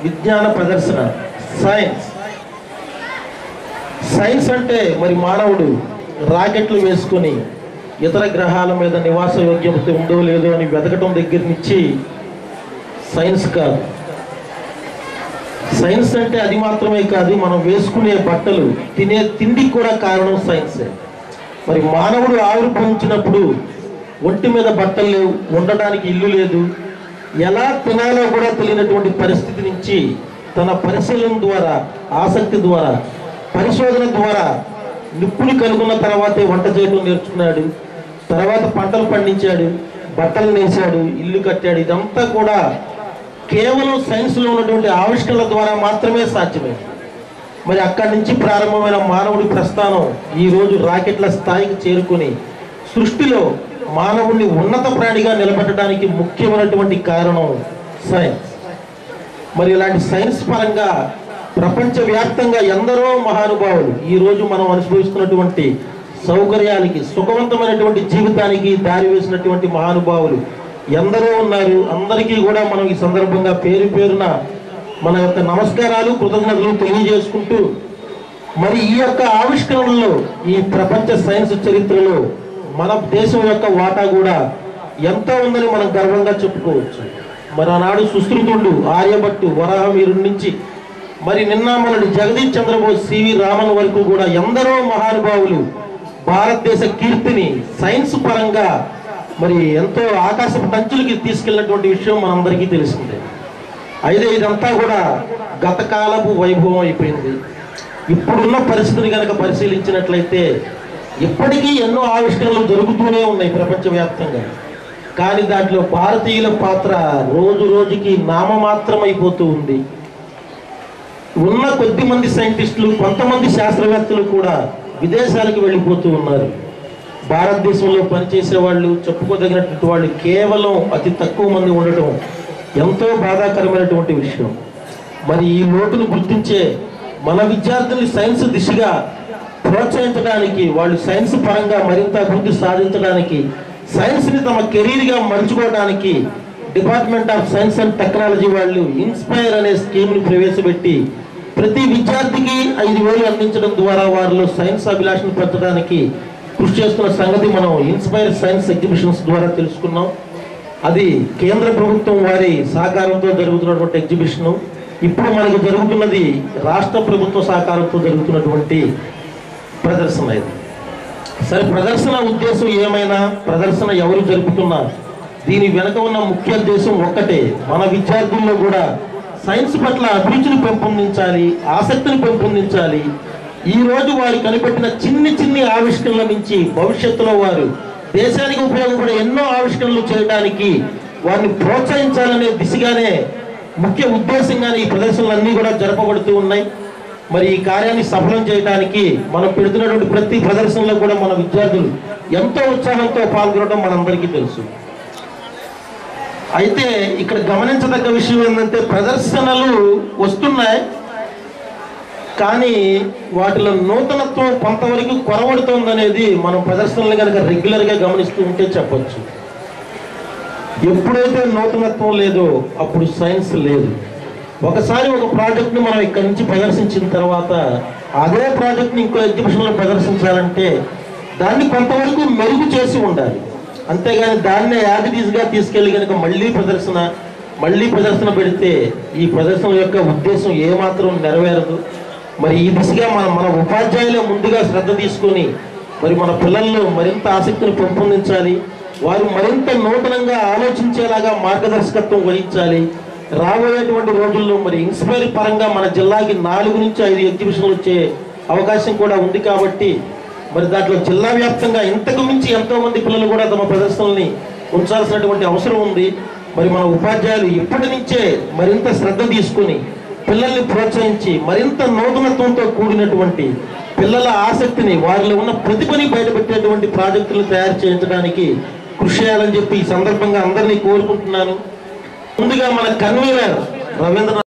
విజ్ఞాన ప్రదర్శన science science అంటే మరి మానవుడు రాకెట్లు వేసుకొని ఇతర గ్రహాల మీద నివాస యోగ్యత ఉందో లేదో అని వెతకటం దగ్గర నుంచి సైన్స్ కాదు సైన్స్ అంటే అది మాత్రమే కాదు మనం వేసుకునే బట్టలు తినే తిండి కూడా కారణం సైన్సే మరి మానవుడు ఆవిర్భవించినప్పుడు ఒంటి మీద బట్టలు లేవు ఉండడానికి ఇల్లు లేదు ఎలా తినాలో కూడా తెలియనటువంటి పరిస్థితి నుంచి తన పరిశీలన ద్వారా ఆసక్తి ద్వారా పరిశోధన ద్వారా నిప్పులు కనుగొన్న తర్వాతే వంట చేయడం నేర్చుకున్నాడు తర్వాత పంటలు పండించాడు బట్టలు నేసాడు ఇల్లు కట్టాడు ఇదంతా కూడా కేవలం సైన్స్లో ఉన్నటువంటి ఆవిష్కరణల ద్వారా మాత్రమే సాధ్యమైంది మరి అక్కడి నుంచి ప్రారంభమైన మానవుడి ప్రస్థానం ఈ రోజు రాకెట్ల స్థాయికి చేరుకుని సృష్టిలో మానవుడిని ఉన్నత ప్రాణిగా నిలబెట్టడానికి ముఖ్యమైనటువంటి కారణం సైన్స్ మరి ఇలాంటి సైన్స్ పరంగా ప్రపంచవ్యాప్తంగా ఎందరో మహానుభావులు ఈ రోజు మనం అనుభవిస్తున్నటువంటి సౌకర్యాలకి సుఖవంతమైనటువంటి జీవితానికి దారి వేసినటువంటి మహానుభావులు ఎందరో ఉన్నారు అందరికీ కూడా మనం ఈ సందర్భంగా పేరు పేరున మన యొక్క నమస్కారాలు కృతజ్ఞతలు తెలియజేసుకుంటూ మరి ఈ యొక్క ఆవిష్కరణలో ఈ ప్రపంచ సైన్స్ చరిత్రలో మన దేశం యొక్క వాటా కూడా ఎంతో ఉందని మనం గర్వంగా చెప్పుకోవచ్చు మరి ఆనాడు సుశ్రుతుడు ఆర్యభట్టు వరాహమీరుడి నుంచి మరి నిన్న మనటి జగదీష్ చంద్రబోస్ సివి రామన్ వరకు కూడా ఎందరో మహానుభావులు భారతదేశ కీర్తిని సైన్స్ పరంగా మరి ఎంతో ఆకాశపు టంచులకి తీసుకెళ్ళినటువంటి విషయం మనందరికీ తెలిసిందే అయితే ఇదంతా కూడా గతకాలపు వైభవం అయిపోయింది ఇప్పుడున్న పరిస్థితిని కనుక పరిశీలించినట్లయితే ఇప్పటికీ ఎన్నో ఆవిష్కరణలు జరుగుతూనే ఉన్నాయి ప్రపంచవ్యాప్తంగా కానీ దాంట్లో భారతీయుల పాత్ర రోజు రోజుకి నామమాత్రం అయిపోతూ ఉంది ఉన్న కొద్ది మంది సైంటిస్టులు కొంతమంది శాస్త్రవేత్తలు కూడా విదేశాలకు వెళ్ళిపోతూ ఉన్నారు భారతదేశంలో పనిచేసే వాళ్ళు చెప్పుకోదగినటువంటి వాళ్ళు కేవలం అతి తక్కువ మంది ఉండటం ఎంతో బాధాకరమైనటువంటి విషయం మరి ఈ లోటును గుర్తించే మన విద్యార్థుల్ని సైన్స్ దిశగా ప్రోత్సహించడానికి వాళ్ళు సైన్స్ పరంగా మరింత అభివృద్ధి సాధించడానికి సైన్స్ని తమ కెరీర్గా మలుచుకోవడానికి department of science and technology వాళ్ళు ఇన్స్పైర్ అనే స్కీమ్ని ప్రవేశపెట్టి ప్రతి విద్యార్థికి ఐదు వేలు అందించడం ద్వారా వారిలో సైన్స్ అభిలాషను పెంచడానికి కృషి చేస్తున్న సంగతి మనం ఇన్స్పైర్ సైన్స్ ఎగ్జిబిషన్స్ ద్వారా తెలుసుకున్నాం అది కేంద్ర ప్రభుత్వం వారి సహకారంతో జరుగుతున్నటువంటి ఎగ్జిబిషన్ ఇప్పుడు మనకు జరుగుతున్నది రాష్ట్ర ప్రభుత్వ సహకారంతో జరుగుతున్నటువంటి ప్రదర్శన ఇది సరే ప్రదర్శన ఉద్దేశం ఏమైనా ప్రదర్శన ఎవరు జరుపుతున్నారు దీని వెనుక ఉన్న ముఖ్య ఉద్దేశం ఒక్కటే మన విద్యార్థుల్లో కూడా సైన్స్ పట్ల అభిరుచిని పెంపొందించాలి ఆసక్తిని పెంపొందించాలి ఈ రోజు వారు కనిపెట్టిన చిన్ని చిన్ని ఆవిష్కరణల నుంచి భవిష్యత్తులో వారు దేశానికి ఉపయోగపడే ఎన్నో ఆవిష్కరణలు చేయడానికి వారిని ప్రోత్సహించాలనే దిశగానే ముఖ్య ఉద్దేశంగానే ఈ ప్రదర్శనలన్నీ కూడా జరపబడుతూ ఉన్నాయి మరి ఈ కార్యాన్ని సఫలం చేయడానికి మనం పెడుతున్నటువంటి ప్రతి ప్రదర్శనలో కూడా మన విద్యార్థులు ఎంతో ఉత్సాహంతో పాల్గొనడం మనందరికీ తెలుసు అయితే ఇక్కడ గమనించదగ్గ విషయం ఏంటంటే ప్రదర్శనలు వస్తున్నాయి కానీ వాటిలో నూతనత్వం కొంతవరకు కొరవడుతోందనేది మనం ప్రదర్శనలు కనుక రెగ్యులర్గా గమనిస్తూ ఉంటే చెప్పొచ్చు ఎప్పుడైతే నూతనత్వం లేదో అప్పుడు సైన్స్ లేదు ఒకసారి ఒక ప్రాజెక్ట్ని మనం ఇక్కడి నుంచి ప్రదర్శించిన తర్వాత అదే ప్రాజెక్ట్ని ఇంకో ఎగ్జిబిషన్లో ప్రదర్శించాలంటే దాన్ని కొంతవరకు మెరుగు చేసి ఉండాలి అంతేగాని దాన్నే యాజ్ ఇట్ ఈస్గా తీసుకెళ్ళి కనుక మళ్ళీ ప్రదర్శన మళ్ళీ ప్రదర్శన పెడితే ఈ ప్రదర్శన యొక్క ఉద్దేశం ఏమాత్రం నెరవేరదు మరి ఈ దిశగా మన మన ఉపాధ్యాయులే ముందుగా శ్రద్ధ తీసుకొని మరి మన పిల్లల్లో మరింత ఆసక్తిని పెంపొందించాలి వారు మరింత నూతనంగా ఆలోచించేలాగా మార్గదర్శకత్వం వహించాలి రాబోయేటువంటి రోజుల్లో మరి ఇన్స్పైర్ పరంగా మన జిల్లాకి నాలుగు నుంచి ఐదు ఎగ్జిబిషన్లు వచ్చే అవకాశం కూడా ఉంది కాబట్టి మరి దాంట్లో జిల్లా వ్యాప్తంగా ఇంతకు మించి ఎంతో మంది పిల్లలు కూడా తమ ప్రదర్శనల్ని ఉంచాల్సినటువంటి అవసరం ఉంది మరి మన ఉపాధ్యాయులు ఇప్పటి నుంచే మరింత శ్రద్ధ తీసుకొని పిల్లల్ని ప్రోత్సహించి మరింత నూతనత్వంతో కూడినటువంటి పిల్లల ఆసక్తిని వారిలో ఉన్న ప్రతిభని బయటపెట్టేటువంటి ప్రాజెక్టులు తయారు చేయించడానికి కృషి చేయాలని చెప్పి ఈ సందర్భంగా అందరినీ కోరుకుంటున్నాను ముందుగా మన కన్వీనర్ రవీంద్ర